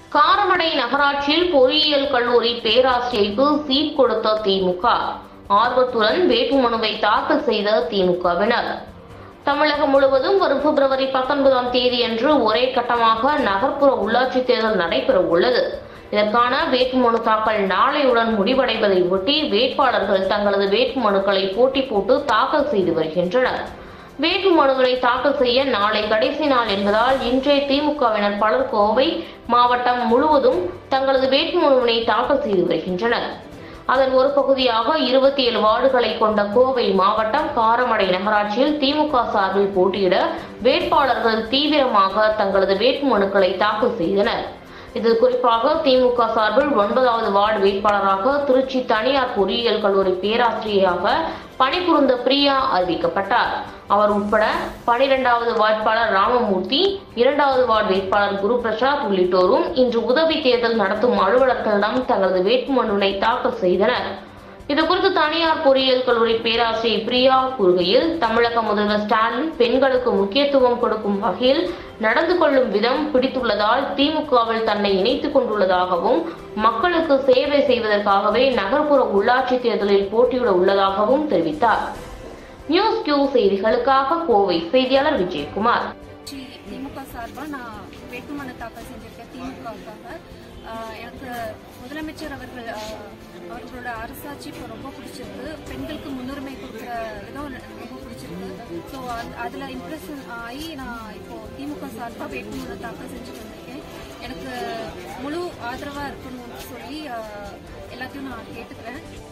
காரமடை நகராட்சியில் பொறியியல் கல்லூரி பேராசிரியருக்கு சீட் கொடுத்த திமுக ஆர்வத்துடன் வேட்புமனுவை தாக்கல் செய்த திமுகவினர் தமிழகம் முழுவதும் வரும் பிப்ரவரி பத்தொன்பதாம் தேதியன்று ஒரே கட்டமாக நகர்ப்புற உள்ளாட்சி தேர்தல் நடைபெற உள்ளது இதற்கான வேட்புமனு தாக்கல் நாளையுடன் முடிவடைவதை ஒட்டி வேட்பாளர்கள் தங்களது வேட்புமனுக்களை போட்டி போட்டு தாக்கல் செய்து வருகின்றனர் வேட்புமனுவினை தாக்கல் செய்ய நாளை கடைசி நாள் என்பதால் இன்றைய திமுகவினர் பலர் கோவை மாவட்டம் முழுவதும் தங்களது வேட்புமனுவினை தாக்கல் செய்து வருகின்றனர் அதன் ஒரு பகுதியாக இருபத்தி ஏழு வார்டுகளை கொண்ட கோவை மாவட்டம் காரமடை நகராட்சியில் திமுக சார்பில் போட்டியிட வேட்பாளர்கள் தீவிரமாக தங்களது வேட்புமனுக்களை தாக்கல் செய்தனர் இதில் குறிப்பாக திமுக சார்பில் ஒன்பதாவது வார்டு வேட்பாளராக திருச்சி தனியார் பொறியியல் கல்லூரி பேராசிரியராக பணிபுரிந்த பிரியா அறிவிக்கப்பட்டார் அவர் உட்பட பனிரெண்டாவது வேட்பாளர் ராமமூர்த்தி இரண்டாவது வார்டு வேட்பாளர் குரு பிரசாத் உள்ளிட்டோரும் இன்று உதவி தேர்தல் நடத்தும் அலுவலர்களிடம் தங்களது வேட்புமனுவை தாக்கல் செய்தனர் இதுகுறித்து தனியார் பொறியியல் கல்லூரி பேராசிரியர் பிரியா கூறுகையில் தமிழக முதல்வர் ஸ்டாலின் பெண்களுக்கு முக்கியத்துவம் கொடுக்கும் வகையில் நடந்து கொள்ளும் விதம் பிடித்துள்ளதால் திமுகவில் தன்னை இணைத்துக் கொண்டுள்ளதாகவும் மக்களுக்கு சேவை செய்வதற்காகவே நகர்ப்புற உள்ளாட்சி தேர்தலில் போட்டியிட உள்ளதாகவும் தெரிவித்தார் நியூஸ் கியூ செய்திகளுக்காக கோவை செய்தியாளர் விஜயகுமார் தி- திமுக சார்பா நான் வேட்புமனு தாக்கல் செஞ்சிருக்கேன் திமுகவுக்காக ஆஹ் எனக்கு முதலமைச்சர் அவர்கள் ஆஹ், அவர்களோட அரசாட்சி இப்போ ரொம்ப பிடிச்சிருக்கு பெண்களுக்கு முன்னுரிமை கொடுக்குற விதம் எனக்கு ரொம்ப பிடிச்சிருக்கு ஸோ அதில் இம்ப்ரெஸ் ஆகி நான் இப்போ திமுக சார்பாக வேட்புமனு தாக்கல் செஞ்சுட்டு வந்திருக்கேன் எனக்கு முழு ஆதரவாக இருக்கணும்னு சொல்லி ஆஹ், எல்லாத்தையும் நான் கேட்டுக்கிறேன்